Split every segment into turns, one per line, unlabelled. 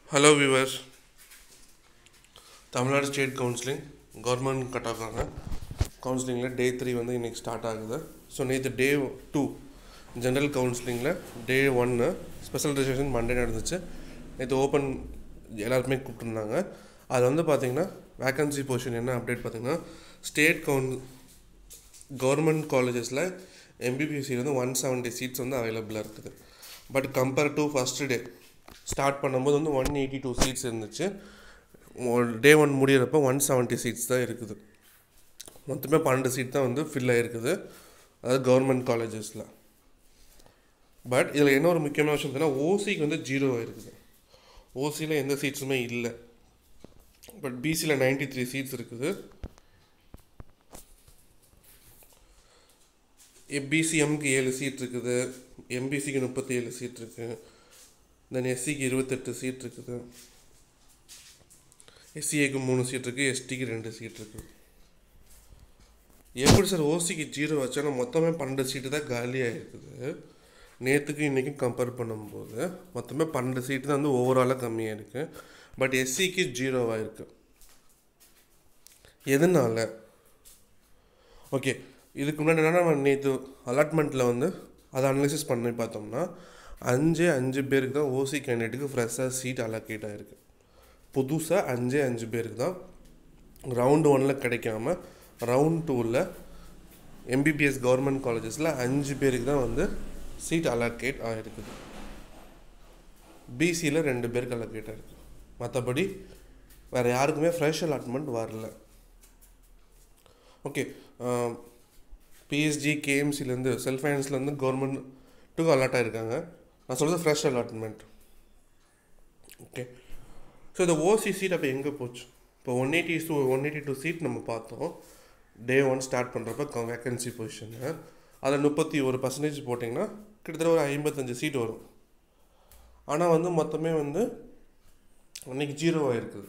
hello viewers Tamil Nadu state counselling government cut ஆகாங்க கவுன்சிலிங்கில் day three வந்து இன்றைக்கி ஸ்டார்ட் ஆகுது ஸோ நேற்று டே டூ ஜென்ரல் கவுன்சிலிங்கில் டே ஒன்று ஸ்பெஷல் ரிஜிஸ்ட்ரேஷன் மண்டே நடந்துச்சு நேற்று ஓப்பன் எல்லாருமே கூப்பிட்டுருந்தாங்க அது வந்து பார்த்திங்கன்னா வேக்கன்சி பொசிஷன் என்ன அப்டேட் பார்த்திங்கன்னா ஸ்டேட் கவுன் கவர்மெண்ட் காலேஜஸில் எம்பிபிஎஸ்சி வந்து ஒன் செவன்ட்டி சீட்ஸ் வந்து அவைலபிளாக இருக்குது but compare to first day start பண்ணும்போது வந்து ஒன் எயிட்டி டூ சீட்ஸ் இருந்துச்சு டே ஒன் முடியிறப்போ ஒன் செவன்ட்டி சீட்ஸ் தான் இருக்குது மொத்தமே பன்னெண்டு சீட் தான் வந்து ஃபில் ஆகிருக்குது அதாவது கவர்மெண்ட் காலேஜஸில் பட் இதில் என்ன ஒரு முக்கியமான விஷயம் பார்த்தீங்கன்னா ஓசிக்கு வந்து ஜீரோ ஆயிருக்குது ஓசியில் எந்த சீட்ஸுமே இல்லை பட் பிசியில் நைன்டி த்ரீ சீட்ஸ் இருக்குது பிசிஎம்க்கு ஏழு சீட் இருக்குது எம்பிசிக்கு முப்பத்தி ஏழு சீட் இருக்குது தென் எஸ்சிக்கு இருபத்தெட்டு சீட் இருக்குது எஸ்சிஏக்கு மூணு சீட் இருக்குது எஸ்டிக்கு ரெண்டு சீட் இருக்குது எப்படி சார் ஓசிக்கு ஜீரோ வச்சாலும் மொத்தமே பன்னெண்டு சீட்டு தான் காலியாக இருக்குது நேற்றுக்கு இன்றைக்கும் கம்பேர் பண்ணும்போது மொத்தமே பன்னெண்டு சீட்டு தான் வந்து ஓவராலாக கம்மியாக இருக்குது பட் எஸ்சிக்கு ஜீரோவாக இருக்குது எதனால ஓகே இதுக்கு முன்னாடி என்னென்னா நேற்று அலாட்மெண்ட்டில் வந்து அதை அனலைசிஸ் பண்ணி பார்த்தோம்னா அஞ்சு அஞ்சு பேருக்கு தான் ஓசி கேண்டிடேட்டுக்கு ஃப்ரெஷ்ஷாக சீட் அலோகேட் ஆகிருக்கு புதுசாக அஞ்சே அஞ்சு பேருக்கு தான் ரவுண்டு ஒனில் கிடைக்காம ரவுண்ட் டூவில் எம்பிபிஎஸ் கவர்மெண்ட் காலேஜஸில் அஞ்சு பேருக்கு தான் வந்து சீட் அலோகேட் ஆகிருக்குது பிசியில் ரெண்டு பேருக்கு அலோகேட் ஆகிருக்கு மற்றபடி வேறு யாருக்குமே ஃப்ரெஷ் அலாட்மெண்ட் வரல ஓகே பிஎஸ்ஜி கேஎம்சிலேருந்து செல்ஃப் ஃபைனான்ஸ்லேருந்து கவர்மெண்ட்டுக்கு அலாட் ஆகிருக்காங்க நான் சொல்கிறது ஃப்ரெஷ் அலாட்மெண்ட் ஓகே ஸோ இந்த ஓசி சீட் அப்போ எங்கே போச்சு இப்போ one eighty two one eighty two seat நம்ம பார்த்தோம் டே ஒன் ஸ்டார்ட் பண்ணுறப்ப வேக்கன்சி பொசிஷனு அதில் முப்பத்தி ஒரு பர்சன்டேஜ் போட்டிங்கன்னா கிட்டத்தட்ட ஒரு ஐம்பத்தஞ்சு சீட் வரும் ஆனால் வந்து மொத்தமே வந்து அன்றைக்கி ஜீரோவாக இருக்குது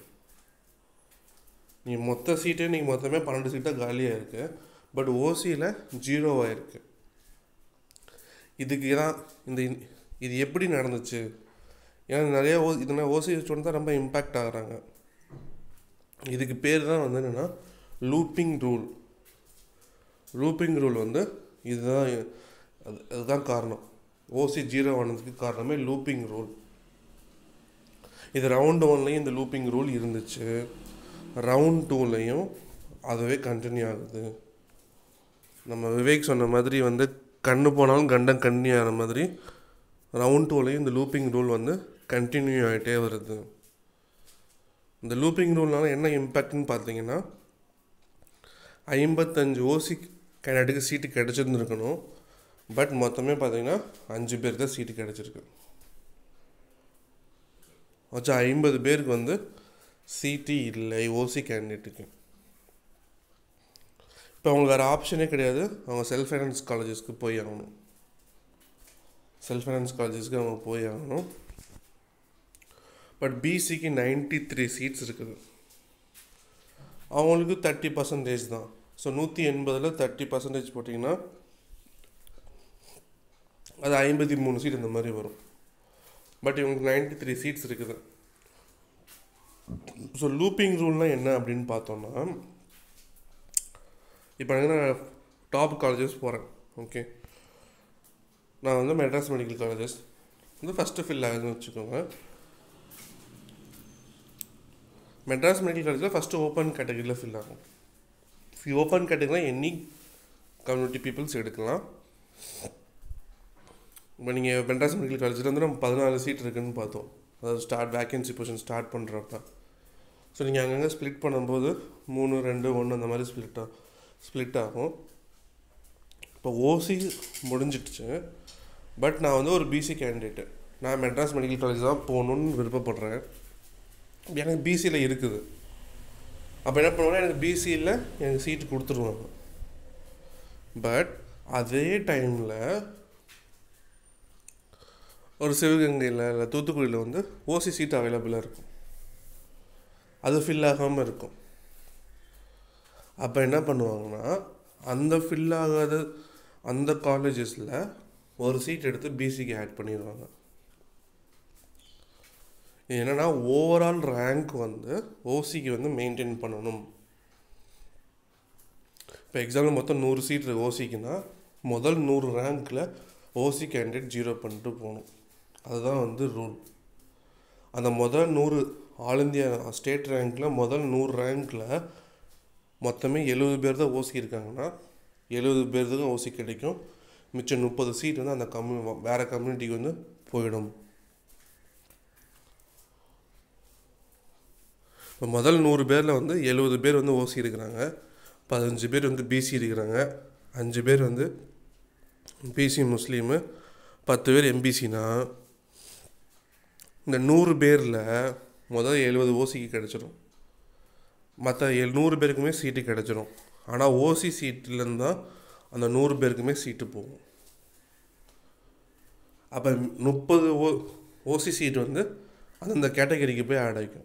நீ மொத்த சீட்டே நீங்கள் மொத்தமே பன்னெண்டு சீட்டாக காலியாக இருக்குது பட் ஓசியில் ஜீரோவாக இருக்குது இதுக்கு தான் இந்த இது எப்படி நடந்துச்சு ஏன்னா நிறைய ஓ இதனால் ஓசி ஸ்டூடெண்ட் தான் ரொம்ப இம்பேக்ட் ஆகுறாங்க இதுக்கு பேர் தான் வந்து என்னென்னா லூப்பிங் ரூல் லூப்பிங் ரூல் வந்து இதுதான் அது அதுதான் காரணம் ஓசி ஜீரோ ஆனதுக்கு காரணமே லூப்பிங் ரூல் இது ரவுண்ட் ஒன்லேயும் இந்த லூப்பிங் ரூல் இருந்துச்சு ரவுண்ட் டூலையும் அதுவே கண்டினியூ ஆகுது நம்ம விவேக் சொன்ன மாதிரி வந்து கண்ணு போனாலும் கண்டம் கண்ணி ஆகிற மாதிரி ரவுண்ட் டூலையும் இந்த லூப்பிங் ரூல் வந்து கண்டினியூ ஆகிட்டே வருது இந்த லூப்பிங் ரூல்னால என்ன இம்பேக்ட்னு பார்த்தீங்கன்னா ஐம்பத்தஞ்சு ஓசி கேண்டிடேட்டுக்கு சீட்டு கிடச்சிருந்துருக்கணும் பட் மொத்தமே பார்த்தீங்கன்னா அஞ்சு பேர் தான் சீட்டு கிடச்சிருக்கு வச்சா ஐம்பது பேருக்கு வந்து சீட்டு இல்லை ஓசி கேண்டிடேட்டுக்கு இப்போ அவங்களுக்கு வேறு ஆப்ஷனே கிடையாது அவங்க செல்ஃப் ஃபைனான்ஸ் காலேஜஸ்க்கு போய் ஆகணும் செல்ஃப் ஃபைனான்ஸ் காலேஜஸ்க்கு அவங்க போய் ஆகணும் பட் பிசிக்கு நைன்டி த்ரீ சீட்ஸ் இருக்குது அவங்களுக்கு தேர்ட்டி பர்சன்டேஜ் தான் ஸோ நூற்றி எண்பதில் தேர்ட்டி பர்சன்டேஜ் போட்டிங்கன்னா அது ஐம்பத்தி மூணு சீட் இந்த மாதிரி வரும் பட் இவங்களுக்கு நைன்டி த்ரீ சீட்ஸ் இருக்குது ஸோ லூப்பிங் ரூல்னால் என்ன அப்படின்னு பார்த்தோன்னா இப்போ நான் டாப் காலேஜஸ் போகிறேன் ஓகே நான் வந்து மெட்ராஸ் மெடிக்கல் காலேஜஸ் வந்து ஃபஸ்ட்டு ஃபில் ஆகுதுன்னு வச்சுக்கோங்க மெட்ராஸ் மெடிக்கல் காலேஜில் ஃபஸ்ட்டு ஓப்பன் கேட்டகரியில் ஃபில் ஆகும் ஓப்பன் கேட்டகரியில் எனி கம்யூனிட்டி பீப்புள்ஸ் எடுக்கலாம் இப்போ நீங்கள் மெட்ராஸ் மெடிக்கல் காலேஜில் வந்து நம்ம பதினாலு சீட் இருக்குதுன்னு பார்த்தோம் அதாவது ஸ்டார்ட் வேக்கன்சி பொசிஷன் ஸ்டார்ட் பண்ணுறப்ப ஸோ நீங்கள் அங்கங்கே ஸ்ப்ளிட் பண்ணும்போது மூணு ரெண்டு ஒன்று அந்த மாதிரி ஸ்ப்ளிட் ஆகும் ஸ்ப்ளிட் ஆகும் இப்போ ஓசி முடிஞ்சிடுச்சு பட் நான் வந்து ஒரு பிசி கேண்டிடேட்டு நான் மெட்ராஸ் மெடிக்கல் காலேஜ் தான் போகணுன்னு விருப்பப்படுறேன் எனக்கு பிசியில் இருக்குது அப்போ என்ன பண்ணுவேன்னா எனக்கு பிசியில் எனக்கு சீட்டு கொடுத்துருவாங்க பட் அதே டைமில் ஒரு சிவகங்கையில் இல்லை தூத்துக்குடியில் வந்து ஓசி சீட் அவைலபிளாக இருக்கும் அது ஃபில் ஆகாமல் இருக்கும் அப்போ என்ன பண்ணுவாங்கன்னா அந்த ஃபில் ஆகாத அந்த காலேஜஸில் ஒரு சீட் எடுத்து பிசிக்கு ஆட் பண்ணிடுவாங்க இது என்னென்னா ஓவரால் ரேங்க் வந்து ஓசிக்கு வந்து மெயின்டைன் பண்ணணும் இப்போ எக்ஸாம்பிள் மொத்தம் நூறு சீட் இருக்கு ஓசிக்குன்னா முதல் நூறு ரேங்க்கில் ஓசி கேண்டிடேட் ஜீரோ பண்ணிட்டு போகணும் அதுதான் வந்து ரூல் அந்த முதல் நூறு ஆல் இந்தியா ஸ்டேட் ரேங்க்கில் முதல் நூறு ரேங்க்கில் மொத்தமே எழுபது பேர் தான் ஓசி இருக்காங்கன்னா எழுபது பேர் தான் ஓசி கிடைக்கும் மிச்சம் முப்பது சீட் வந்து அந்த கம்யூ வேறு கம்யூனிட்டிக்கு வந்து போயிடும் இப்போ முதல் நூறு பேரில் வந்து எழுபது பேர் வந்து ஓசி இருக்கிறாங்க பதினஞ்சு பேர் வந்து பிசி இருக்கிறாங்க அஞ்சு பேர் வந்து பிசி முஸ்லீமு பத்து பேர் எம்பிசினா இந்த நூறு பேரில் முதல் எழுபது ஓசிக்கு கிடச்சிரும் மற்ற நூறு பேருக்குமே சீட்டு கிடச்சிரும் ஆனால் ஓசி சீட்லேருந்து தான் அந்த நூறு பேருக்குமே சீட்டு போகும் அப்போ முப்பது ஓ ஓசி சீட் வந்து அந்தந்த கேட்டகரிக்கு போய் ஆட் ஆகிக்கும்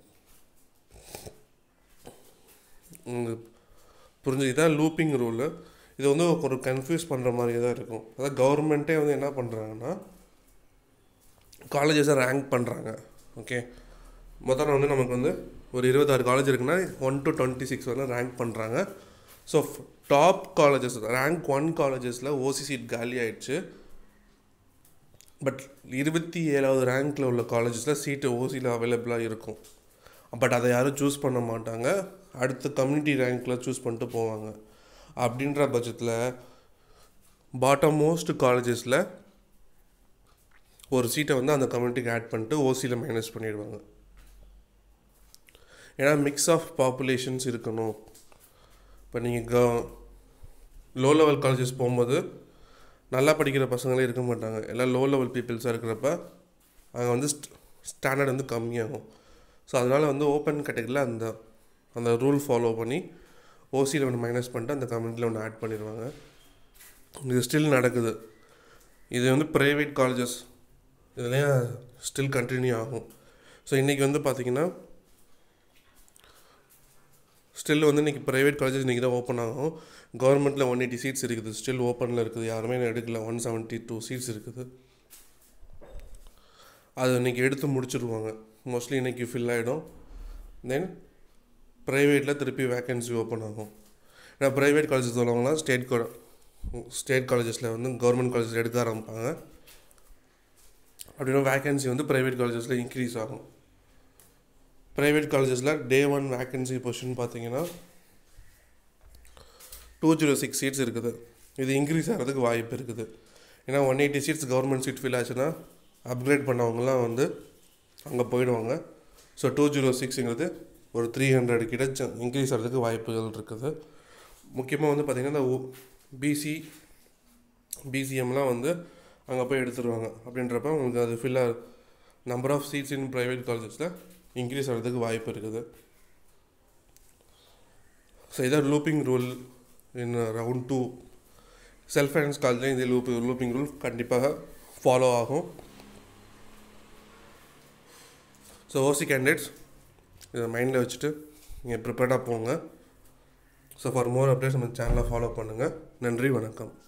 உங்களுக்கு புரிஞ்சு இதான் லூப்பிங் ரூலு இது வந்து ஒரு கன்ஃபியூஸ் பண்ணுற மாதிரி தான் இருக்கும் அதாவது கவர்மெண்ட்டே வந்து என்ன பண்ணுறாங்கன்னா காலேஜஸை ரேங்க் பண்ணுறாங்க ஓகே மொத்தம் வந்து நமக்கு வந்து ஒரு இருபத்தாறு காலேஜ் இருக்குன்னா ஒன் டு டுவெண்ட்டி சிக்ஸ் வரலாம் ரேங்க் பண்ணுறாங்க so top colleges rank one காலேஜஸில் ஓசி சீட் காலி ஆயிடுச்சு பட் இருபத்தி ஏழாவது ரேங்க்கில் உள்ள காலேஜஸில் சீட்டு ஓசியில் அவைலபிளாக இருக்கும் பட் அதை யாரும் சூஸ் பண்ண மாட்டாங்க அடுத்த கம்யூனிட்டி ரேங்க்கில் சூஸ் பண்ணிட்டு போவாங்க அப்படின்ற பட்சத்தில் பாட்டம் மோஸ்ட் காலேஜஸில் ஒரு சீட்டை வந்து அந்த கம்யூனிட்டிக்கு ஆட் பண்ணிட்டு ஓசியில் மைனஸ் பண்ணிடுவாங்க ஏன்னா மிக்ஸ் ஆஃப் பாப்புலேஷன்ஸ் இருக்கணும் இப்போ நீங்கள் க லோ லெவல் காலேஜஸ் போகும்போது நல்லா படிக்கிற பசங்களே இருக்க மாட்டாங்க எல்லாம் லோ லெவல் பீப்புள்ஸாக இருக்கிறப்ப அங்கே வந்து ஸ்டாண்டர்ட் வந்து கம்மியாகும் ஸோ அதனால் வந்து ஓப்பன் கேட்டகரியில் அந்த அந்த ரூல் ஃபாலோ பண்ணி ஓசியில் ஒன்று மைனஸ் பண்ணிட்டு அந்த கம்யூனிட்டியில் ஒன்று ஆட் பண்ணிடுவாங்க இது ஸ்டில் நடக்குது இது வந்து ப்ரைவேட் காலேஜஸ் இதுலேயும் ஸ்டில் கண்டினியூ ஆகும் ஸோ இன்றைக்கி வந்து பார்த்திங்கன்னா ஸ்டில் வந்து இன்றைக்கி ப்ரைவேட் காலேஜஸ் இன்றைக்கி தான் ஓப்பன் ஆகும் கவர்மெண்ட்டில் ஒன் எயிட்டி சீட்ஸ் இருக்குது ஸ்டில் ஓப்பனில் இருக்குது யாருமே எடுக்கல ஒன் செவன்ட்டி டூ சீட்ஸ் இருக்குது அது இன்றைக்கி எடுத்து முடிச்சிருவாங்க மோஸ்ட்லி இன்றைக்கி ஃபில் ஆகிடும் தென் ப்ரைவேட்டில் திருப்பி வேக்கன்சி ஓப்பன் ஆகும் ஏன்னா ப்ரைவேட் காலேஜஸ் உள்ளவங்களாம் ஸ்டேட் கோ ஸ்டேட் காலேஜஸில் வந்து கவர்மெண்ட் காலேஜில் எடுக்க ஆரம்பிப்பாங்க அப்படின்னா வேக்கன்சி வந்து ப்ரைவேட் காலேஜஸில் இன்க்ரீஸ் ஆகும் ப்ரைவேட் காலேஜஸில் டே ஒன் வேக்கன்சி பொசிஷன் பார்த்தீங்கன்னா டூ ஜீரோ சிக்ஸ் சீட்ஸ் இருக்குது இது இன்க்ரீஸ் ஆகிறதுக்கு வாய்ப்பு இருக்குது ஏன்னா one eighty seats government seat fill ஆச்சுன்னா அப்கிரேட் பண்ணவங்கலாம் வந்து அங்கே போயிடுவாங்க ஸோ டூ ஜீரோ சிக்ஸுங்கிறது ஒரு த்ரீ ஹண்ட்ரட் கிட்ட இன்க்ரீஸ் ஆகிறதுக்கு வாய்ப்புகள் இருக்குது முக்கியமாக வந்து பார்த்திங்கன்னா இந்த பிசி பிசிஎம்லாம் வந்து அங்கே போய் எடுத்துருவாங்க அப்படின்றப்ப உங்களுக்கு அது ஃபில்லாக number of seats in private காலேஜஸில் இன்க்ரீஸ் ஆகிறதுக்கு வாய்ப்பு இருக்குது ஸோ இதான் looping rule in round two self finance காலேஜ்லேயும் இந்த லூப் லூப்பிங் ரூல் கண்டிப்பாக ஃபாலோ ஆகும் ஸோ ஓசி கேண்டிடேட்ஸ் இதை மைண்டில் வச்சுட்டு நீங்கள் ப்ரிப்பேர்டாக போங்க ஸோ ஃபார் மோர் அப்டேட்ஸ் நம்ம சேனலை ஃபாலோ பண்ணுங்கள் நன்றி வணக்கம்